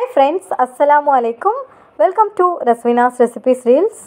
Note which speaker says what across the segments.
Speaker 1: hi friends அஸ்ஸலாமு அலைக்கும் welcome to ரஸ்வினாஸ் ரெசிபிஸ் ரீல்ஸ்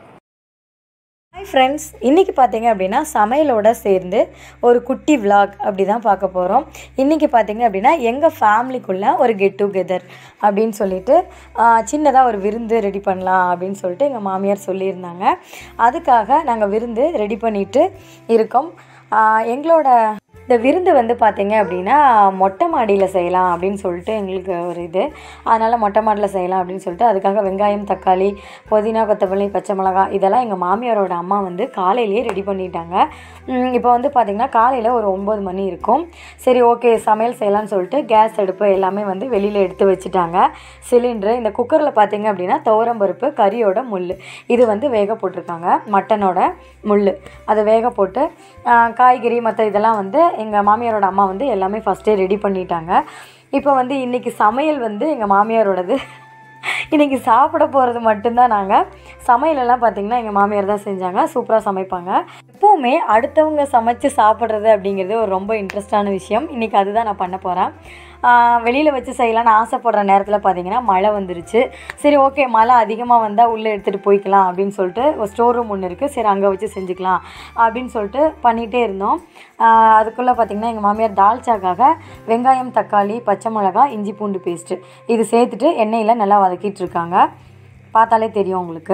Speaker 1: ஹாய் ஃப்ரெண்ட்ஸ் இன்றைக்கி பார்த்தீங்க அப்படின்னா சமையலோட சேர்ந்து ஒரு குட்டி vlog அப்படி தான் பார்க்க போகிறோம் இன்றைக்கி பார்த்தீங்க அப்படின்னா எங்கள் ஃபேமிலிக்குள்ளே ஒரு கெட் டுகெதர் அப்படின்னு சொல்லிட்டு சின்னதாக ஒரு விருந்து ரெடி பண்ணலாம் அப்படின்னு சொல்லிட்டு எங்கள் மாமியார் சொல்லியிருந்தாங்க அதுக்காக நாங்கள் விருந்து ரெடி பண்ணிட்டு இருக்கோம் ஆஹ் எங்களோட இந்த விருந்து வந்து பார்த்தீங்க அப்படின்னா மொட்டை மாடியில் செய்யலாம் அப்படின்னு சொல்லிட்டு எங்களுக்கு ஒரு இது அதனால் மொட்டை மாடியில் செய்யலாம் அப்படின்னு சொல்லிட்டு அதுக்காக வெங்காயம் தக்காளி புதினா கொத்தமல்லி பச்சை மிளகாய் இதெல்லாம் எங்கள் மாமியாரோட அம்மா வந்து காலையிலேயே ரெடி பண்ணிட்டாங்க உம் இப்போ வந்து பார்த்திங்கன்னா காலையில் ஒரு ஒம்பது மணி இருக்கும் சரி ஓகே சமையல் செய்யலாம்னு சொல்லிட்டு கேஸ் அடுப்பு எல்லாமே வந்து வெளியில் எடுத்து வச்சுட்டாங்க சிலிண்டரு இந்த குக்கரில் பார்த்தீங்க அப்படின்னா துவரம்பருப்பு கறியோட முள் இது வந்து வேக போட்டிருக்காங்க மட்டனோட முள் அதை வேக போட்டு ஆஹ், காய்கறி மற்ற இதெல்லாம் வந்து எங்கள் மாமியாரோட அம்மா வந்து எல்லாமே ஃபஸ்ட்டே ரெடி பண்ணிட்டாங்க இப்போ வந்து இன்றைக்கி சமையல் வந்து எங்கள் மாமியாரோடது இன்றைக்கி சாப்பிட போகிறது மட்டும்தான் நாங்கள் சமையலெல்லாம் பார்த்திங்கன்னா எங்கள் மாமியார் தான் செஞ்சாங்க சூப்பராக சமைப்பாங்க எப்போவுமே அடுத்தவங்க சமைச்சு சாப்பிட்றது அப்படிங்கிறது ஒரு ரொம்ப இன்ட்ரெஸ்டான விஷயம் இன்றைக்கி அதுதான் நான் பண்ண போகிறேன் வெளியில் வச்சு செய்யலாம்னு ஆசைப்படுற நேரத்தில் பார்த்தீங்கன்னா மழை வந்துருச்சு சரி ஓகே மழை அதிகமாக வந்தால் உள்ளே எடுத்துகிட்டு போய்க்கலாம் அப்படின்னு சொல்லிட்டு ஒரு ஸ்டோர் ரூம் ஒன்று இருக்குது சரி அங்கே வச்சு செஞ்சுக்கலாம் அப்படின்னு சொல்லிட்டு பண்ணிகிட்டே இருந்தோம் ஆஹ் அதுக்குள்ளே பார்த்திங்கன்னா எங்கள் மாமியார் தால்ச்சாக்காக வெங்காயம் தக்காளி பச்சை மிளகாய் இஞ்சி பூண்டு பேஸ்ட்டு இது சேர்த்துட்டு எண்ணெயில் நல்லா வதக்கிட்டு இருக்காங்க பார்த்தாலே தெரியும் உங்களுக்கு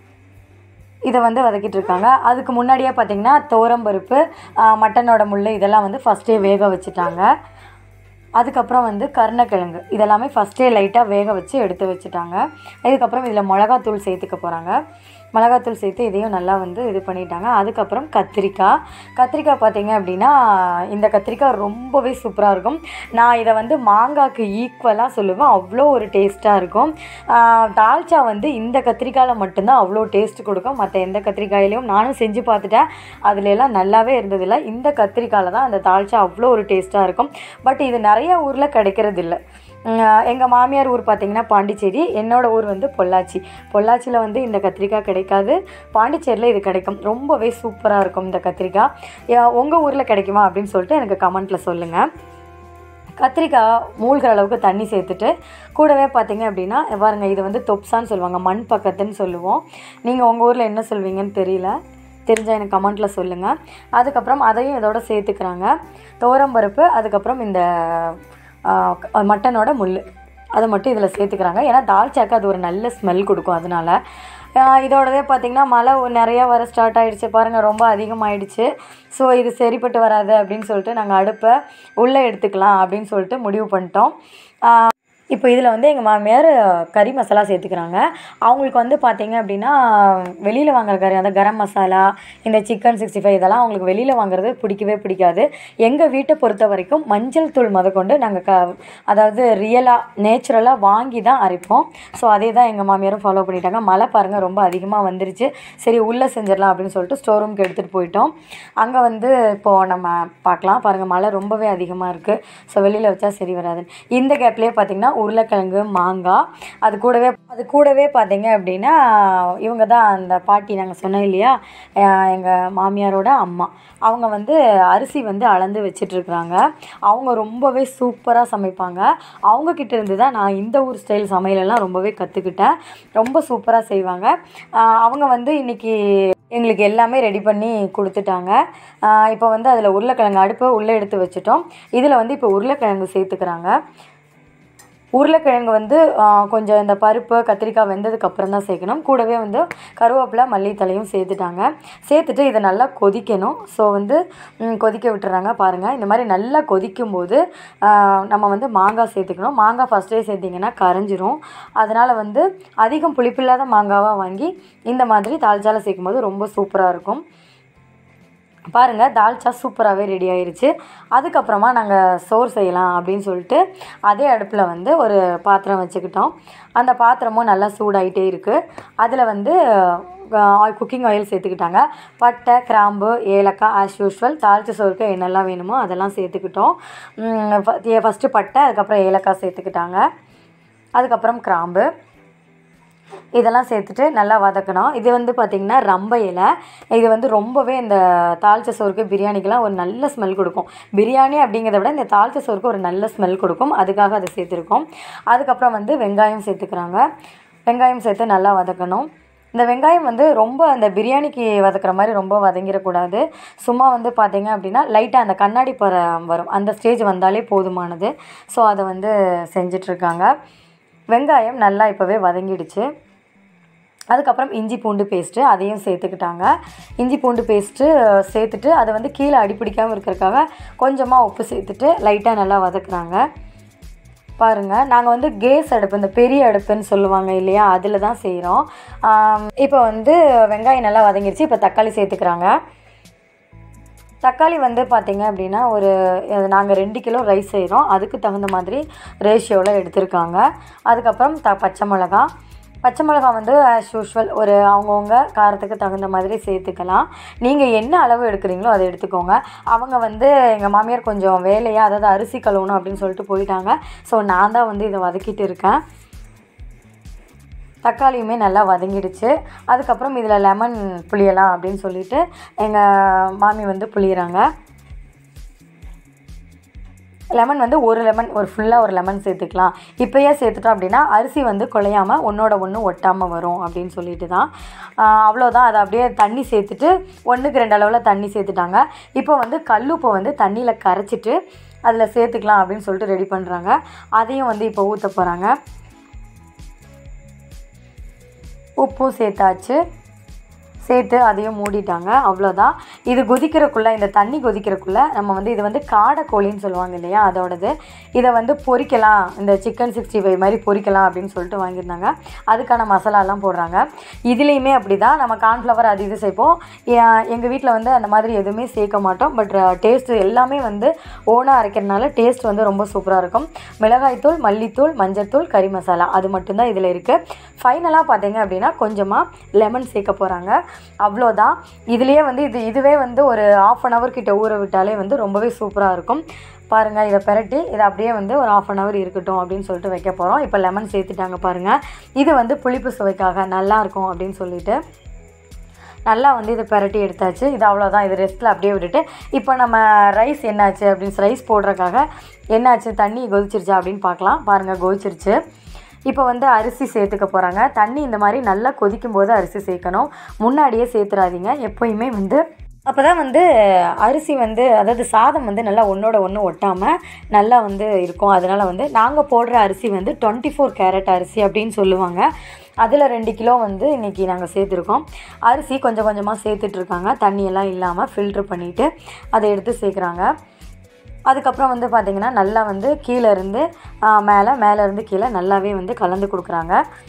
Speaker 1: இதை வந்து வதக்கிட்டு இருக்காங்க அதுக்கு முன்னாடியே பார்த்தீங்கன்னா துவரம்பருப்பு ஆஹ் மட்டனோட முள் இதெல்லாம் வந்து ஃபஸ்ட்டே வேக வச்சுட்டாங்க அதுக்கப்புறம் வந்து கருணக்கிழங்கு இதெல்லாமே ஃபஸ்ட்டே லைட்டாக வேக வச்சு எடுத்து வச்சுட்டாங்க இதுக்கப்புறம் இதில் மிளகாத்தூள் சேர்த்துக்க போகிறாங்க மிளகாத்தூள் சேர்த்து இதையும் நல்லா வந்து இது பண்ணிட்டாங்க அதுக்கப்புறம் கத்திரிக்காய் கத்திரிக்காய் பார்த்தீங்க அப்படின்னா இந்த கத்திரிக்காய் ரொம்பவே சூப்பராக இருக்கும் நான் இதை வந்து மாங்காய்க்கு ஈக்குவலாக சொல்லுவேன் அவ்வளோ ஒரு டேஸ்ட்டாக இருக்கும் ஆஹ் தால்ச்சா வந்து இந்த கத்திரிக்காயில் மட்டும்தான் அவ்வளோ டேஸ்ட் கொடுக்கும் மற்ற எந்த கத்திரிக்காயிலையும் நானும் செஞ்சு பார்த்துட்டேன் அதுல எல்லாம் நல்லாவே இருந்ததில்ல இந்த கத்திரிக்காயில் தான் அந்த தால்ச்சா அவ்வளோ ஒரு டேஸ்ட்டாக இருக்கும் பட் இது நிறைய ஊரில் கிடைக்கிறது இல்லை எங்கள் மாமியார் ஊர் பார்த்திங்கன்னா பாண்டிச்சேரி என்னோட ஊர் வந்து பொள்ளாச்சி பொள்ளாச்சியில் வந்து இந்த கத்திரிக்காய் கிடைக்காது பாண்டிச்சேரியில் இது கிடைக்கும் ரொம்பவே சூப்பராக இருக்கும் இந்த கத்திரிக்காய் உங்கள் ஊரில் கிடைக்குமா அப்படின்னு சொல்லிட்டு எனக்கு கமெண்ட்டில் சொல்லுங்கள் கத்திரிக்காய் மூழ்கிற அளவுக்கு தண்ணி சேர்த்துட்டு கூடவே பார்த்தீங்க அப்படின்னா பாருங்க இது வந்து தொப்சான்னு சொல்லுவாங்க மண் பக்கத்துன்னு சொல்லுவோம் நீங்கள் உங்கள் ஊரில் என்ன சொல்வீங்கன்னு தெரியல தெரிஞ்சால் எனக்கு கமெண்ட்டில் சொல்லுங்கள் அதுக்கப்புறம் அதையும் இதோட சேர்த்துக்கிறாங்க துவரம்பருப்பு அதுக்கப்புறம் இந்த ஆஹ், க- மட்டனோட முள் அதை மட்டும் இதில் சேர்த்துக்கிறாங்க ஏன்னா தால்ச்சாக்கு அது ஒரு நல்ல ஸ்மெல் கொடுக்கும் அதனால ஆஹ், இதோடவே பார்த்திங்கன்னா மழை ஒ- நிறையா வர ஸ்டார்ட் ஆயிடுச்சு பாருங்கள் ரொம்ப அதிகமாயிடுச்சு ஸோ இது சரிப்பட்டு வராது அப்படின்னு சொல்லிட்டு நாங்கள் அடுப்பை உள்ளே எடுத்துக்கலாம் அப்படின்னு சொல்லிட்டு முடிவு பண்ணிட்டோம் ஆஹ், இப்போ இதில் வந்து எங்கள் மாமியார் கறி மசாலா சேர்த்துக்கிறாங்க அவங்களுக்கு வந்து பார்த்தீங்க அப்படின்னா வெளியில் வாங்குற கறி அந்த கரம் மசாலா இந்த சிக்கன் சிக்ஸ்டி ஃபைவ் இதெல்லாம் அவங்களுக்கு வெளியில் வாங்குறது பிடிக்கவே பிடிக்காது எங்கள் வீட்டை பொறுத்த வரைக்கும் மஞ்சள் தூள் முதற்கொண்டு நாங்கள் க அதாவது ரியலாக நேச்சுரலாக வாங்கி தான் அரைப்போம் ஸோ அதே தான் எங்கள் மாமியாரும் ஃபாலோ பண்ணிட்டாங்க மழை பாருங்கள் ரொம்ப அதிகமாக வந்துருச்சு சரி உள்ளே செஞ்சிடலாம் அப்படின்னு சொல்லிட்டு ஸ்டோர் ரூம்க்கு எடுத்துகிட்டு போயிட்டோம் அங்கே வந்து இப்போது நம்ம பார்க்கலாம் பாருங்கள் மழை ரொம்பவே அதிகமாக இருக்குது ஸோ வெளியில் வச்சா சரி வராது இந்த கேப்லேயே பார்த்தீங்கன்னா உருளைக்கிழங்கு மாங்காய் அது கூடவே அது கூடவே பார்த்தீங்க அப்படின்னா இவங்க தான் அந்த பாட்டி நாங்கள் சொன்னோம் இல்லையா எங்கள் மாமியாரோட அம்மா அவங்க வந்து அரிசி வந்து அளந்து வச்சிட்ருக்குறாங்க அவங்க ரொம்பவே சூப்பராக சமைப்பாங்க அவங்க கிட்ட இருந்து தான் நான் இந்த ஊர் ஸ்டைல் சமையலெல்லாம் ரொம்பவே கற்றுக்கிட்டேன் ரொம்ப சூப்பராக செய்வாங்க ஆஹ் அவங்க வந்து இன்னைக்கு எங்களுக்கு எல்லாமே ரெடி பண்ணி கொடுத்துட்டாங்க ஆஹ் இப்போ வந்து அதில் உருளைக்கிழங்கு அடுப்பை உள்ளே எடுத்து வச்சுட்டோம் இதில் வந்து இப்போ உருளைக்கிழங்கு சேர்த்துக்கிறாங்க உருளைக்கிழங்கு வந்து ஆஹ், கொஞ்சம் இந்த பருப்பு கத்திரிக்காய் வெந்ததுக்கு அப்புறம் தான் சேர்க்கணும் கூடவே வந்து கருவேப்பிலை மல்லித்தலையும் சேர்த்துட்டாங்க சேர்த்துட்டு இதை நல்லா கொதிக்கணும் ஸோ வந்து ம், கொதிக்க விட்டுறாங்க பாருங்கள் இந்த மாதிரி நல்லா கொதிக்கும் போது ஆஹ், நம்ம வந்து மாங்காய் சேர்த்துக்கணும் மாங்காய் ஃபஸ்ட்டே சேர்த்திங்கன்னா கரைஞ்சிரும் அதனால் வந்து அதிகம் புளிப்பில்லாத மாங்காவாக வாங்கி இந்த மாதிரி தால்ச்சால சேர்க்கும்போது ரொம்ப சூப்பராக இருக்கும் பாருங்கள் தால்ச்சா சூப்பராகவே ரெடி ஆயிருச்சு அதுக்கப்புறமா நாங்கள் சோறு செய்யலாம் அப்படின்னு சொல்லிட்டு அதே அடுப்பில் வந்து ஒரு பாத்திரம் வச்சுக்கிட்டோம் அந்த பாத்திரமும் நல்லா சூடாயிட்டே இருக்குது அதில் வந்து குக்கிங் ஆயில் சேர்த்துக்கிட்டாங்க பட்டை கிராம்பு ஏலக்காய் ஆஸ் யூஷுவல் தாளிச்ச சோறுக்கு என்னெல்லாம் வேணுமோ அதெல்லாம் சேர்த்துக்கிட்டோம் ஃபஸ்ட்டு பட்டை அதுக்கப்புறம் ஏலக்காய் சேர்த்துக்கிட்டாங்க அதுக்கப்புறம் கிராம்பு இதெல்லாம் சேர்த்துட்டு நல்லா வதக்கணும் இது வந்து பார்த்திங்கன்னா ரம்ப இலை இது வந்து ரொம்பவே இந்த தாளிச்ச சோறுக்கு பிரியாணிக்கெலாம் ஒரு நல்ல ஸ்மெல் கொடுக்கும் பிரியாணி அப்படிங்கிறத விட இந்த தாளிச்ச சோறுக்கு ஒரு நல்ல ஸ்மெல் கொடுக்கும் அதுக்காக அதை சேர்த்துருக்கோம் அதுக்கப்புறம் வந்து வெங்காயம் சேர்த்துக்கிறாங்க வெங்காயம் சேர்த்து நல்லா வதக்கணும் இந்த வெங்காயம் வந்து ரொம்ப அந்த பிரியாணிக்கு வதக்குற மாதிரி ரொம்ப வதங்கிடக்கூடாது சும்மா வந்து பார்த்தீங்க அப்படின்னா லைட்டாக அந்த கண்ணாடி பர வரும் அந்த ஸ்டேஜ் வந்தாலே போதுமானது ஸோ அதை வந்து செஞ்சிட்ருக்காங்க வெங்காயம் நல்லா இப்போவே வதங்கிடுச்சு அதுக்கப்புறம் இஞ்சி பூண்டு பேஸ்ட்டு அதையும் சேர்த்துக்கிட்டாங்க இஞ்சி பூண்டு பேஸ்ட்டு சேர்த்துட்டு அதை வந்து கீழே அடிப்பிடிக்காமல் இருக்கிறதுக்காக கொஞ்சமாக உப்பு சேர்த்துட்டு லைட்டாக நல்லா வதக்குறாங்க பாருங்கள் நாங்கள் வந்து கேஸ் அடுப்பு இந்த பெரிய அடுப்புன்னு சொல்லுவாங்க இல்லையா அதில் தான் செய்கிறோம் இப்போ வந்து வெங்காயம் நல்லா வதங்கிடுச்சு இப்போ தக்காளி சேர்த்துக்கிறாங்க தக்காளி வந்து பார்த்திங்க அப்படின்னா ஒரு நாங்கள் ரெண்டு கிலோ ரைஸ் செய்கிறோம் அதுக்கு தகுந்த மாதிரி ரேஷியோவில் எடுத்திருக்காங்க அதுக்கப்புறம் த பச்சை மிளகா பச்சை மிளகா வந்து ஆஸ் யூஷுவல் ஒரு அவங்கவுங்க காரத்துக்கு தகுந்த மாதிரி சேர்த்துக்கலாம் நீங்கள் என்ன அளவு எடுக்கிறீங்களோ அதை எடுத்துக்கோங்க அவங்க வந்து எங்கள் மாமியார் கொஞ்சம் வேலையாக அதாவது அரிசி கழுவணும் அப்படின்னு சொல்லிட்டு போயிட்டாங்க ஸோ நான் தான் வந்து இதை வதக்கிட்டு இருக்கேன் தக்காளியுமே நல்லா வதங்கிடுச்சு அதுக்கப்புறம் இதில் லெமன் புளியலாம் அப்படின்னு சொல்லிட்டு எங்கள் மாமி வந்து புளியிறாங்க லெமன் வந்து ஒரு லெமன் ஒரு ஃபுல்லாக ஒரு லெமன் சேர்த்துக்கலாம் இப்போயே சேர்த்துட்டோம் அப்படின்னா அரிசி வந்து குலையாமல் ஒன்றோட ஒன்று ஒட்டாமல் வரும் அப்படின்னு சொல்லிட்டு தான் அவ்வளோதான் அதை அப்படியே தண்ணி சேர்த்துட்டு ஒன்றுக்கு ரெண்டு அளவில் தண்ணி சேர்த்துட்டாங்க இப்போ வந்து கல்லுப்பை வந்து தண்ணியில் கரைச்சிட்டு அதில் சேர்த்துக்கலாம் அப்படின்னு சொல்லிட்டு ரெடி பண்ணுறாங்க அதையும் வந்து இப்போ ஊற்ற போகிறாங்க உப்பும் சேர்த்தாச்சு சேர்த்து அதையும் மூடிட்டாங்க அவ்வளோதான் இது கொதிக்கிறக்குள்ளே இந்த தண்ணி கொதிக்கிறக்குள்ளே நம்ம வந்து இது வந்து காடை கோழின்னு சொல்லுவாங்க இல்லையா அதோடது இதை வந்து பொரிக்கலாம் இந்த சிக்கன் சிக்ஸ்டி ஃபைவ் மாதிரி பொரிக்கலாம் அப்படின்னு சொல்லிட்டு வாங்கியிருந்தாங்க அதுக்கான மசாலாலாம் போடுறாங்க இதுலேயுமே அப்படி தான் நம்ம கார்ன்ஃப்ளவர் அது இது சேர்ப்போம் எங்கள் வீட்டில் வந்து அந்த மாதிரி எதுவுமே சேர்க்க மாட்டோம் பட் டேஸ்ட்டு எல்லாமே வந்து ஓனாக அரைக்கிறதுனால டேஸ்ட் வந்து ரொம்ப சூப்பராக இருக்கும் மிளகாய்த்தூள் மல்லித்தூள் மஞ்சள்தூள் கறி மசாலா அது மட்டும்தான் இதில் இருக்குது ஃபைனலாக பார்த்தீங்க அப்படின்னா கொஞ்சமாக லெமன் சேர்க்க போகிறாங்க அவ்வளோதான் இதுலேயே வந்து இது இதுவே வந்து ஒரு ஆஃப் அன் ஹவர் கிட்ட ஊற விட்டாலே வந்து ரொம்பவே சூப்பராக இருக்கும் பாருங்கள் இதை பெரட்டி இதை அப்படியே வந்து ஒரு ஆஃப் அன் ஹவர் இருக்கட்டும் அப்படின்னு சொல்லிட்டு வைக்க போகிறோம் இப்போ லெமன் சேர்த்துட்டாங்க பாருங்கள் இது வந்து புளிப்பு சுவைக்காக நல்லாயிருக்கும் அப்படின்னு சொல்லிட்டு நல்லா வந்து இதை பெரட்டி எடுத்தாச்சு இது அவ்வளோதான் இது ரெஸ்ட்டில் அப்படியே விட்டுட்டு இப்போ நம்ம ரைஸ் என்னாச்சு அப்படின்னு ரைஸ் போடுறதுக்காக என்னாச்சு தண்ணி கொதிச்சிருச்சா அப்படின்னு பார்க்கலாம் பாருங்கள் கொதிச்சிருச்சு இப்போ வந்து அரிசி சேர்த்துக்க போகிறாங்க தண்ணி இந்த மாதிரி நல்லா கொதிக்கும் போது அரிசி சேர்க்கணும் முன்னாடியே சேர்த்துறாதீங்க எப்போயுமே வந்து அப்போ தான் வந்து அரிசி வந்து அதாவது சாதம் வந்து நல்லா ஒன்றோட ஒன்று ஒட்டாமல் நல்லா வந்து இருக்கும் அதனால் வந்து நாங்கள் போடுற அரிசி வந்து டுவெண்ட்டி ஃபோர் கேரட் அரிசி அப்படின்னு சொல்லுவாங்க அதில் ரெண்டு கிலோ வந்து இன்றைக்கி நாங்கள் சேர்த்துருக்கோம் அரிசி கொஞ்சம் கொஞ்சமாக சேர்த்துட்ருக்காங்க தண்ணியெல்லாம் இல்லாமல் ஃபில்ட்ரு பண்ணிவிட்டு அதை எடுத்து சேர்க்குறாங்க அதுக்கப்புறம் வந்து பார்த்திங்கன்னா நல்லா வந்து கீழே இருந்து மேலே மேலே இருந்து கீழே நல்லாவே வந்து கலந்து கொடுக்குறாங்க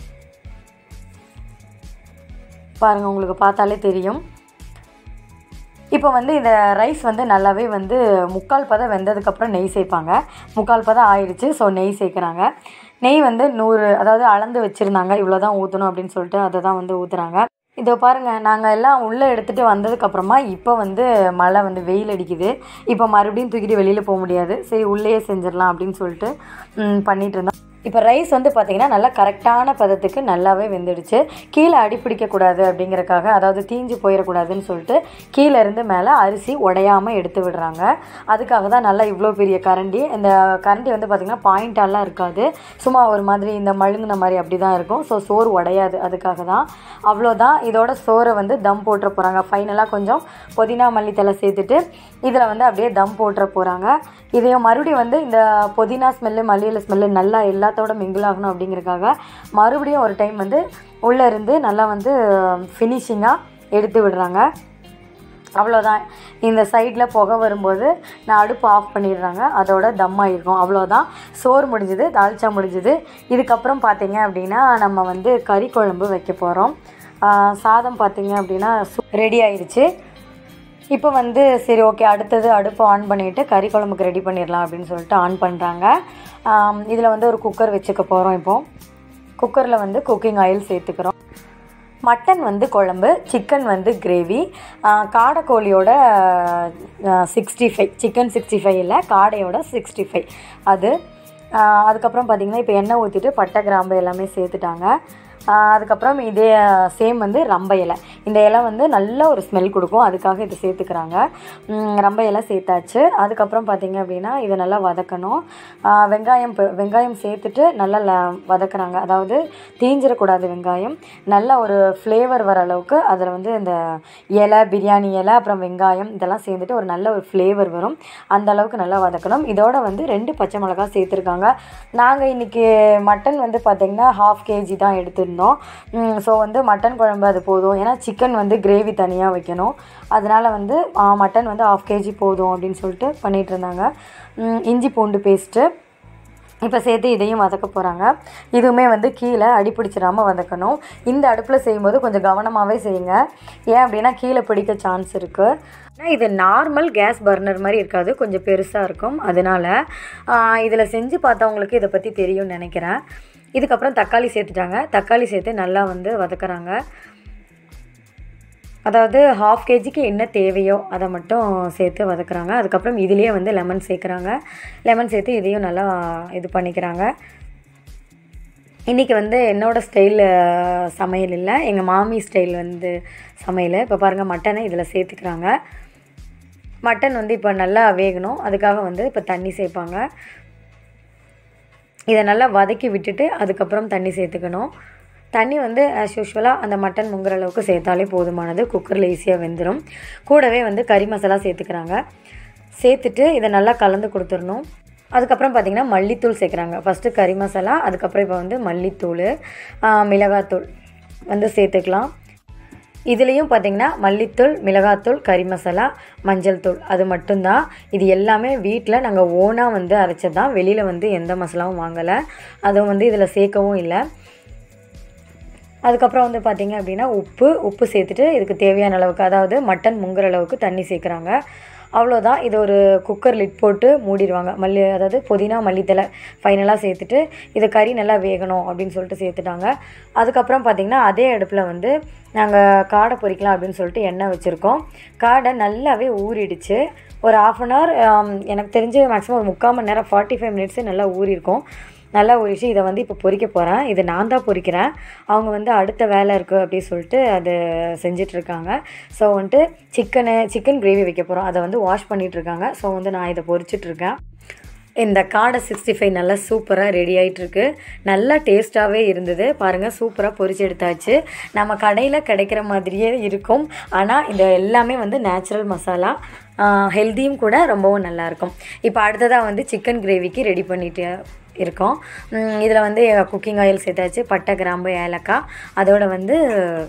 Speaker 1: பாருங்கள் உங்களுக்கு பார்த்தாலே தெரியும் இப்போ வந்து இந்த ரைஸ் வந்து நல்லாவே வந்து முக்கால் பதம் வெந்ததுக்கப்புறம் நெய் சேர்ப்பாங்க முக்கால் பதம் ஆயிடுச்சு ஸோ நெய் சேர்க்குறாங்க நெய் வந்து நூறு அதாவது அளந்து வச்சுருந்தாங்க இவ்வளோ தான் ஊற்றணும் அப்படின்னு சொல்லிட்டு அதை தான் வந்து ஊற்றுறாங்க இதோ பாருங்கள் நாங்கள் எல்லாம் உள்ளே எடுத்துகிட்டு வந்ததுக்கப்புறமா இப்போ வந்து மழை வந்து வெயில் அடிக்குது இப்போ மறுபடியும் தூக்கிட்டு வெளியில் போக முடியாது சரி உள்ளேயே செஞ்சிடலாம் அப்படின்னு சொல்லிட்டு பண்ணிகிட்டு இருந்தோம் இப்போ ரைஸ் வந்து பார்த்திங்கன்னா நல்லா கரெக்டான பதத்துக்கு நல்லாவே வெந்துடுச்சு கீழே அடி பிடிக்கக்கூடாது அப்படிங்கிறக்காக அதாவது தீஞ்சு போயிடக்கூடாதுன்னு சொல்லிட்டு கீழே இருந்து மேலே அரிசி உடையாமல் எடுத்து விடுறாங்க அதுக்காக தான் நல்லா இவ்வளோ பெரிய கரண்டி இந்த கரண்டி வந்து பார்த்திங்கன்னா பாயிண்டாலாம் இருக்காது சும்மா ஒரு மாதிரி இந்த மழுங்கின மாதிரி அப்படி தான் இருக்கும் ஸோ சோறு உடையாது அதுக்காக தான் அவ்வளோதான் இதோட சோறை வந்து தம் போட்டுற போகிறாங்க ஃபைனலாக கொஞ்சம் புதினா மல்லித்தலை சேர்த்துட்டு இதில் வந்து அப்படியே தம் போட்டுற போகிறாங்க இதையும் மறுபடியும் வந்து இந்த புதினா ஸ்மெல்லு மல்லியில் ஸ்மெல்லு நல்லா எல்லாத்தோட மிங்கிள் ஆகணும் அப்படிங்கிறக்காக மறுபடியும் ஒரு டைம் வந்து உள்ளே இருந்து நல்லா வந்து ஃபினிஷிங்காக எடுத்து விடுறாங்க அவ்வளோதான் இந்த சைடில் புகை வரும்போது நான் அடுப்பு ஆஃப் பண்ணிடுறாங்க அதோட தம் ஆகிருக்கும் அவ்வளோதான் சோறு முடிஞ்சுது தால்ச்சா முடிஞ்சுது இதுக்கப்புறம் பார்த்தீங்க அப்படின்னா நம்ம வந்து கறி குழம்பு வைக்க போகிறோம் சாதம் பார்த்தீங்க அப்படின்னா ரெடி ஆயிடுச்சு இப்போ வந்து சரி ஓகே அடுத்தது அடுப்பு ஆன் பண்ணிவிட்டு கறி குழம்புக்கு ரெடி பண்ணிடலாம் அப்படின்னு சொல்லிட்டு ஆன் பண்ணுறாங்க இதில் வந்து ஒரு குக்கர் வச்சுக்க போகிறோம் இப்போது குக்கரில் வந்து குக்கிங் ஆயில் சேர்த்துக்கிறோம் மட்டன் வந்து குழம்பு சிக்கன் வந்து கிரேவி காடைக்கோழியோட sixty five chicken sixty five இல்லை காடையோட சிக்ஸ்டி ஃபைவ் அது அதுக்கப்புறம் பார்த்திங்கன்னா இப்போ எண்ணெய் ஊற்றிட்டு பட்டை கிராம்பு எல்லாமே சேர்த்துட்டாங்க ஆஹ் அதுக்கப்புறம் இதே சேம் வந்து ரம்ப இலை இந்த இலை வந்து நல்ல ஒரு ஸ்மெல் கொடுக்கும் அதுக்காக இது சேர்த்துக்கிறாங்க உம், ரம்ப இலை சேர்த்தாச்சு அதுக்கப்புறம் பார்த்தீங்க அப்படின்னா இதை நல்லா வதக்கணும் ஆஹ் வெங்காயம் ப- வெங்காயம் சேர்த்துட்டு நல்லா ல- வதக்குறாங்க அதாவது தீஞ்சிடக்கூடாது வெங்காயம் நல்ல ஒரு ஃப்ளேவர் வர அளவுக்கு அதில் வந்து இந்த இலை பிரியாணி இலை அப்புறம் வெங்காயம் இதெல்லாம் சேர்ந்துட்டு ஒரு நல்ல ஒரு ஃப்ளேவர் வரும் அந்த அளவுக்கு நல்லா வதக்கணும் இதோட வந்து ரெண்டு பச்சை மிளகாய் சேர்த்துருக்காங்க நாங்கள் இன்றைக்கி மட்டன் வந்து பார்த்திங்கன்னா ஹாஃப் கேஜி தான் எடுத்திருந்தோம் ஸோ வந்து மட்டன் குழம்பு அது போதும் ஏன்னா சிக்கன் வந்து கிரேவி தனியாக வைக்கணும் அதனால் வந்து ஆ, மட்டன் வந்து ஹாஃப் கேஜி போதும் அப்படின்னு சொல்லிட்டு பண்ணிகிட்டு இருந்தாங்க ம், இஞ்சி பூண்டு பேஸ்ட்டு இப்போ சேர்த்து இதையும் வதக்க போகிறாங்க இதுவுமே வந்து கீழே அடிப்பிடிச்சிடாமல் வதக்கணும் இந்த அடுப்பில் செய்யும்போது கொஞ்சம் கவனமாகவே செய்யுங்க ஏன் அப்படின்னா கீழே பிடிக்க சான்ஸ் இருக்குது ஆனால் இது நார்மல் கேஸ் பர்னர் மாதிரி இருக்காது கொஞ்சம் பெருசாக இருக்கும் அதனால் இதில் செஞ்சு பார்த்தவங்களுக்கு இதை பற்றி தெரியும்னு நினைக்கிறேன் இதுக்கப்புறம் தக்காளி சேர்த்துட்டாங்க தக்காளி சேர்த்து நல்லா வந்து வதக்குறாங்க அதாவது ஹாஃப் கேஜிக்கு என்ன தேவையோ அதை மட்டும் சேர்த்து வதக்குறாங்க அதுக்கப்புறம் இதுலேயே வந்து லெமன் சேர்க்குறாங்க லெமன் சேர்த்து இதையும் நல்லா இது பண்ணிக்கிறாங்க இன்றைக்கி வந்து என்னோடய ஸ்டைல் சமையல் இல்லை எங்கள் மாமி ஸ்டைல் வந்து சமையல் இப்போ பாருங்கள் மட்டனை இதில் சேர்த்துக்கிறாங்க மட்டன் வந்து இப்போ நல்லா வேகணும் அதுக்காக வந்து இப்போ தண்ணி சேர்ப்பாங்க இதை நல்லா வதக்கி விட்டுட்டு அதுக்கப்புறம் தண்ணி சேர்த்துக்கணும் தண்ணி வந்து ஆஸ் யூஷுவலாக அந்த மட்டன் முங்குற அளவுக்கு சேர்த்தாலே போதுமானது குக்கரில் ஈஸியாக வெந்துடும் கூடவே வந்து கறி மசாலா சேர்த்துக்கிறாங்க சேர்த்துட்டு இதை நல்லா கலந்து கொடுத்துடணும் அதுக்கப்புறம் பார்த்திங்கன்னா மல்லித்தூள் சேர்க்குறாங்க ஃபஸ்ட்டு கறி மசாலா அதுக்கப்புறம் இப்போ வந்து மல்லித்தூள் ஆ, மிளகாத்தூள் வந்து சேர்த்துக்கலாம் இதுலேயும் பார்த்தீங்கன்னா மல்லித்தூள் மிளகாத்தூள் கறி மசாலா மஞ்சள் தூள் அது மட்டும்தான் இது எல்லாமே வீட்டில் நாங்கள் ஓனாக வந்து அரைச்சது தான் வெளியில் வந்து எந்த மசாலாவும் வாங்கலை அதுவும் வந்து இதில் சேர்க்கவும் இல்லை அதுக்கப்புறம் வந்து பார்த்தீங்க அப்படின்னா உப்பு உப்பு சேர்த்துட்டு இதுக்கு தேவையான அளவுக்கு அதாவது மட்டன் முங்குற அளவுக்கு தண்ணி சேர்க்குறாங்க அவ்வளோதான் இது ஒரு குக்கர் லிட் போட்டு மூடிடுவாங்க மல்லி அதாவது புதினா மல்லித்தலை ஃபைனலாக சேர்த்துட்டு இது கறி நல்லா வேகணும் அப்படின்னு சொல்லிட்டு சேர்த்துட்டாங்க அதுக்கப்புறம் பார்த்திங்கன்னா அதே அடுப்பில் வந்து நாங்கள் காடை பொரிக்கலாம் அப்படின்னு சொல்லிட்டு எண்ணெய் வச்சுருக்கோம் காடை நல்லாவே ஊறிடுச்சு ஒரு ஆஃப் அன் ஹவர் எனக்கு தெரிஞ்சு மேக்ஸிமம் ஒரு முக்கால் மணி நேரம் ஃபார்ட்டி ஃபைவ் மினிட்ஸு நல்லா ஊறியிருக்கும் நல்லா ஊறிச்சு இதை வந்து இப்போ பொரிக்க போகிறேன் இது நான் தான் பொரிக்கிறேன் அவங்க வந்து அடுத்த வேலை இருக்குது அப்படின்னு சொல்லிட்டு அது செஞ்சிட்ருக்காங்க ஸோ வந்துட்டு சிக்கனு சிக்கன் கிரேவி வைக்க போகிறோம் அதை வந்து வாஷ் பண்ணிகிட்ருக்காங்க ஸோ வந்து நான் இதை பொரிச்சிட்ருக்கேன் இந்த காடை சிக்ஸ்டி ஃபைவ் நல்லா சூப்பராக ரெடி ஆகிட்டுருக்கு நல்லா டேஸ்ட்டாகவே இருந்தது பாருங்கள் சூப்பராக பொரிச்சு எடுத்தாச்சு நம்ம கடையில் கிடைக்கிற மாதிரியே இருக்கும் ஆனால் இந்த எல்லாமே வந்து நேச்சுரல் மசாலா ஹெல்த்தியும் கூட ரொம்பவும் நல்லாயிருக்கும் இப்போ அடுத்ததாக வந்து சிக்கன் கிரேவிக்கு ரெடி பண்ணிட்டு இருக்கோம் இதில் வந்து குக்கிங் ஆயில் சேர்த்தாச்சு பட்டை கிராம்பு ஏலக்காய் அதோட வந்து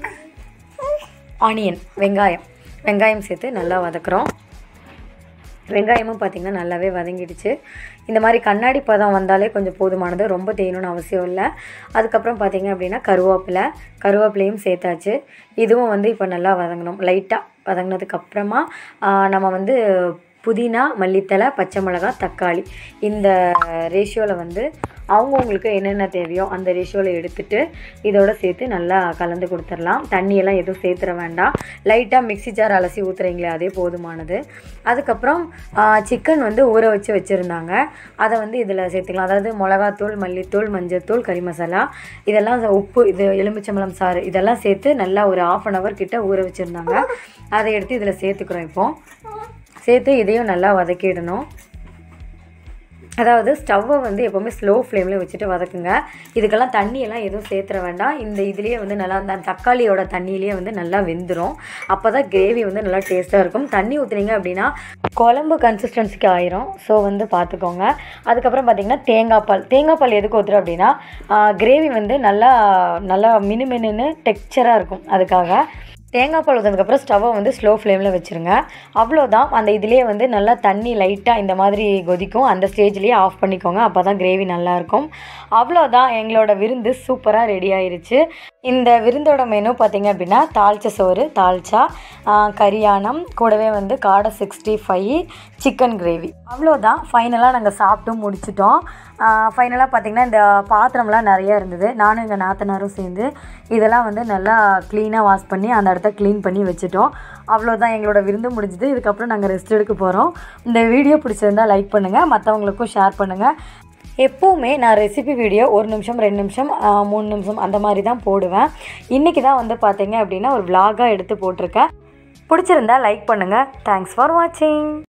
Speaker 1: ஆனியன் வெங்காயம் வெங்காயம் சேர்த்து நல்லா வதக்குறோம் வெங்காயமும் பார்த்திங்கன்னா நல்லாவே வதங்கிடுச்சு இந்த மாதிரி கண்ணாடி பதம் வந்தாலே கொஞ்சம் போதுமானது ரொம்ப தேயணும்னு அவசியம் இல்லை அதுக்கப்புறம் பார்த்திங்க அப்படின்னா கருவேப்பிலை கருவேப்பிலையும் சேர்த்தாச்சு இதுவும் வந்து இப்போ நல்லா வதங்கணும் லைட்டாக வதங்கினதுக்கப்புறமா நம்ம வந்து புதினா மல்லித்தலை பச்சை மிளகாய் தக்காளி இந்த ரேஷியோவில் வந்து அவங்கவுங்களுக்கு என்னென்ன தேவையோ அந்த ரேஷியோவில் எடுத்துட்டு இதோட சேர்த்து நல்லா கலந்து கொடுத்துடலாம் தண்ணியெல்லாம் எதுவும் சேர்த்துற வேண்டாம் லைட்டாக மிக்ஸி ஜார் அலசி ஊற்றுறீங்களே அதே போதுமானது அதுக்கப்புறம் சிக்கன் வந்து ஊற வச்சு வச்சுருந்தாங்க அதை வந்து இதில் சேர்த்துக்கலாம் அதாவது மிளகாத்தூள் மல்லித்தூள் மஞ்சத்தூள் கறி மசாலா இதெல்லாம் உப்பு இது எலுமிச்சம்பழம் சாறு இதெல்லாம் சேர்த்து நல்லா ஒரு ஆஃப் அன் ஹவர் கிட்ட ஊற வச்சுருந்தாங்க அதை எடுத்து இதில் சேர்த்துக்கிறோம் இப்போது சேர்த்து இதையும் நல்லா வதக்கிடணும் அதாவது ஸ்டவ்வை வந்து எப்போவுமே ஸ்லோ ஃப்ளேமில் வச்சுட்டு வதக்குங்க இதுக்கெல்லாம் தண்ணியெல்லாம் எதுவும் சேர்த்துற வேண்டாம் இந்த இதுலேயே வந்து நல்லா அந்த தக்காளியோட தண்ணியிலேயே வந்து நல்லா வெந்துடும் அப்போ தான் கிரேவி வந்து நல்லா டேஸ்ட்டாக இருக்கும் தண்ணி ஊற்றுனீங்க அப்படின்னா குழம்பு கன்சிஸ்டன்சிக்கு ஆயிரும் ஸோ வந்து பார்த்துக்கோங்க அதுக்கப்புறம் பார்த்திங்கன்னா தேங்காய் பால் தேங்காய் பால் எதுக்கு ஊற்றுறோம் அப்படின்னா கிரேவி வந்து நல்லா நல்லா மினு மினுன்னு டெக்ஸ்சராக இருக்கும் அதுக்காக தேங்காய் பால் ஊற்றினதுக்கப்புறம் ஸ்டவ்வை வந்து ஸ்லோ ஃப்ளேமில் வச்சுருங்க அவ்வளோதான் அந்த இதுலேயே வந்து நல்லா தண்ணி லைட்டாக இந்த மாதிரி கொதிக்கும் அந்த ஸ்டேஜ்லேயே ஆஃப் பண்ணிக்கோங்க அப்போ தான் கிரேவி நல்லாயிருக்கும் அவ்வளோதான் எங்களோட விருந்து சூப்பராக ரெடி ஆயிருச்சு இந்த விருந்தோட மெனு பார்த்திங்க அப்படின்னா தாளிச்ச சோறு தால்ச்சா கரியானம் கூடவே வந்து காடை சிக்ஸ்டி ஃபைவ் சிக்கன் கிரேவி அவ்வளோதான் ஃபைனலாக நாங்கள் சாப்பிட்டு முடிச்சிட்டோம் ஃபைனலாக பார்த்திங்கன்னா இந்த பாத்திரம்லாம் நிறைய இருந்தது நானும் எங்கள் நாத்தனாரும் சேர்ந்து இதெல்லாம் வந்து நல்லா க்ளீனாக வாஷ் பண்ணி அந்த இடத்த க்ளீன் பண்ணி வச்சுட்டோம் அவ்வளோதான் எங்களோட விருந்து முடிஞ்சுது இதுக்கப்புறம் நாங்கள் ரெஸ்ட் எடுக்க போகிறோம் இந்த வீடியோ பிடிச்சிருந்தா லைக் பண்ணுங்கள் மற்றவங்களுக்கும் ஷேர் பண்ணுங்கள் எப்போவுமே நான் ரெசிபி வீடியோ ஒரு நிமிஷம் ரெண்டு நிமிஷம் ஆ, மூணு நிமிஷம் அந்த மாதிரி தான் போடுவேன் இன்றைக்கி தான் வந்து பார்த்தீங்க அப்படின்னா ஒரு vlog-ஆ எடுத்து போட்டிருக்கேன் பிடிச்சிருந்தா லைக் பண்ணுங்கள் தேங்க்ஸ் ஃபார் வாட்சிங்